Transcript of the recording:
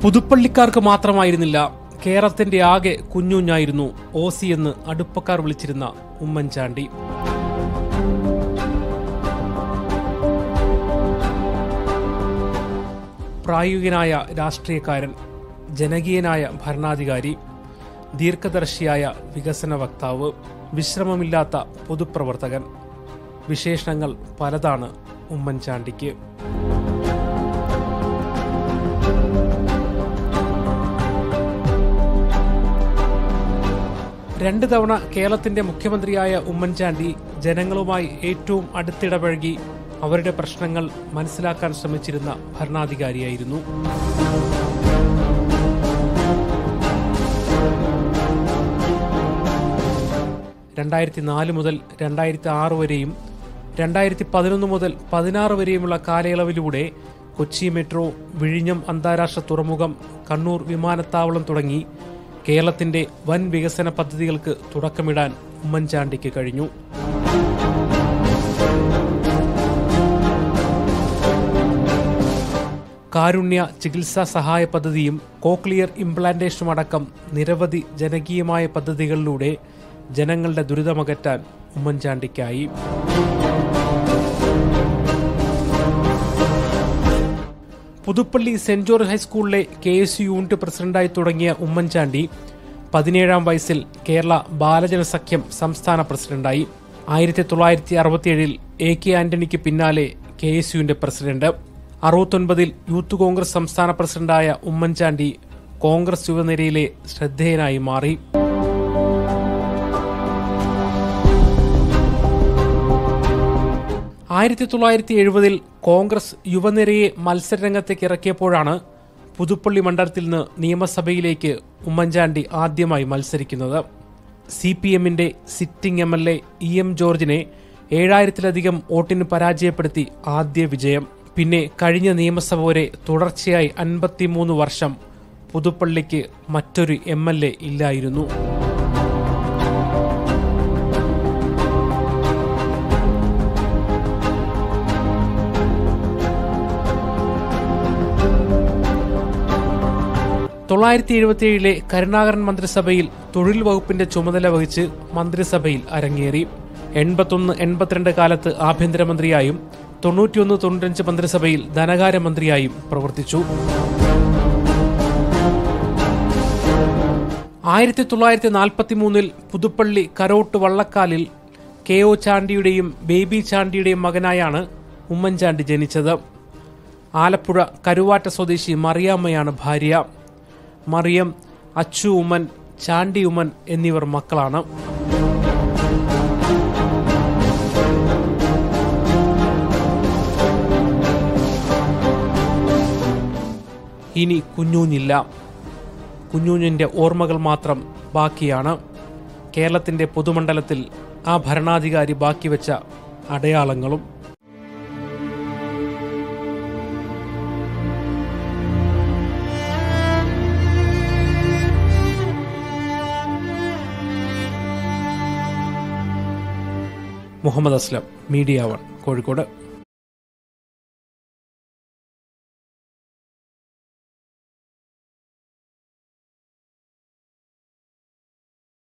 പുതുപ്പള്ളിക്കാർക്ക് മാത്രമായിരുന്നില്ല കേരളത്തിന്റെ ആകെ കുഞ്ഞുഞ്ഞായിരുന്നു ഓസി എന്ന് അടുപ്പക്കാർ വിളിച്ചിരുന്ന ഉമ്മൻചാണ്ടി പ്രായോഗികനായ രാഷ്ട്രീയക്കാരൻ ജനകീയനായ ഭരണാധികാരി ദീർഘദർശിയായ വികസന വക്താവ് വിശ്രമമില്ലാത്ത പൊതുപ്രവർത്തകൻ വിശേഷണങ്ങൾ പലതാണ് ഉമ്മൻചാണ്ടിക്ക് രണ്ട് തവണ കേരളത്തിന്റെ മുഖ്യമന്ത്രിയായ ഉമ്മൻചാണ്ടി ജനങ്ങളുമായി ഏറ്റവും അടുത്തിടപഴകി അവരുടെ പ്രശ്നങ്ങൾ മനസ്സിലാക്കാൻ ശ്രമിച്ചിരുന്ന ഭരണാധികാരിയായിരുന്നു രണ്ടായിരത്തി നാല് മുതൽ രണ്ടായിരത്തി ആറ് വരെയും രണ്ടായിരത്തി പതിനൊന്ന് മുതൽ പതിനാറ് വരെയുമുള്ള കാലയളവിലൂടെ കൊച്ചി മെട്രോ വിഴിഞ്ഞം അന്താരാഷ്ട്ര തുറമുഖം കണ്ണൂർ വിമാനത്താവളം തുടങ്ങി കേരളത്തിന്റെ വൻ വികസന പദ്ധതികൾക്ക് തുടക്കമിടാൻ ഉമ്മൻചാണ്ടിക്ക് കഴിഞ്ഞു കാരുണ്യ ചികിത്സാ സഹായ പദ്ധതിയും കോക്ലിയർ ഇംപ്ലാന്റേഷനും അടക്കം നിരവധി ജനകീയമായ പദ്ധതികളിലൂടെ ജനങ്ങളുടെ ദുരിതമകറ്റാൻ ഉമ്മൻചാണ്ടിക്കായി പുതുപ്പള്ളി സെന്റ് ജോർജ് ഹൈസ്കൂളിലെ കെ എസ് യു യൂണിറ്റ് പ്രസിഡന്റായി തുടങ്ങിയ ഉമ്മൻചാണ്ടി പതിനേഴാം വയസ്സിൽ കേരള ബാലജനസഖ്യം സംസ്ഥാന പ്രസിഡന്റായി ആയിരത്തി തൊള്ളായിരത്തി അറുപത്തിയേഴിൽ എ കെ ആന്റണിക്ക് പിന്നാലെ കെ എസ് യുവിന്റെ പ്രസിഡന്റ് അറുപത്തൊൻപതിൽ യൂത്ത് കോൺഗ്രസ് സംസ്ഥാന പ്രസിഡന്റായ ഉമ്മൻചാണ്ടി കോൺഗ്രസ് യുവനിരയിലെ ശ്രദ്ധേയനായി മാറി ആയിരത്തി തൊള്ളായിരത്തി എഴുപതിൽ കോൺഗ്രസ് യുവനിരയെ മത്സരരംഗത്തേക്ക് ഇറക്കിയപ്പോഴാണ് പുതുപ്പള്ളി മണ്ഡലത്തിൽ നിന്ന് നിയമസഭയിലേക്ക് ഉമ്മൻചാണ്ടി ആദ്യമായി മത്സരിക്കുന്നത് സി പി എമ്മിന്റെ sitting M L A E M ജോർജിനെ ഏഴായിരത്തിലധികം വോട്ടിന് പരാജയപ്പെടുത്തി ആദ്യ വിജയം പിന്നെ കഴിഞ്ഞ നിയമസഭ വരെ തുടർച്ചയായി അൻപത്തിമൂന്ന് വർഷം പുതുപ്പള്ളിക്ക് മറ്റൊരു എം എൽ എ ഇല്ലായിരുന്നു തൊള്ളായിരത്തി എഴുപത്തിയേഴിലെ കരുണാകരൻ മന്ത്രിസഭയിൽ തൊഴിൽ വകുപ്പിന്റെ ചുമതല വഹിച്ച് മന്ത്രിസഭയിൽ അരങ്ങേറി എൺപത്തൊന്ന് എൺപത്തിരണ്ട് കാലത്ത് ആഭ്യന്തരമന്ത്രിയായും തൊണ്ണൂറ്റിയൊന്ന് തൊണ്ണൂറ്റഞ്ച് മന്ത്രിസഭയിൽ ധനകാര്യമന്ത്രിയായും പ്രവർത്തിച്ചു ആയിരത്തി തൊള്ളായിരത്തി നാൽപ്പത്തി മൂന്നിൽ പുതുപ്പള്ളി കരോട്ട് വള്ളക്കാലിൽ കെ ഒ ചാണ്ടിയുടെയും ബേബി ചാണ്ടിയുടെയും മകനായാണ് ഉമ്മൻചാണ്ടി ജനിച്ചത് ആലപ്പുഴ കരുവാറ്റ സ്വദേശി മറിയാമ്മയാണ് ഭാര്യ മറിയം അച്ചു ഉമ്മൻ ചാണ്ടി ഉമ്മൻ എന്നിവർ മക്കളാണ് ഇനി കുഞ്ഞൂഞ്ഞില്ല കുഞ്ഞൂഞ്ഞിന്റെ ഓർമ്മകൾ മാത്രം ബാക്കിയാണ് കേരളത്തിന്റെ പൊതുമണ്ഡലത്തിൽ ആ ഭരണാധികാരി ബാക്കി വെച്ച അടയാളങ്ങളും മുഹമ്മദ് അസ്ലം മീഡിയ വൺ കോഴിക്കോട്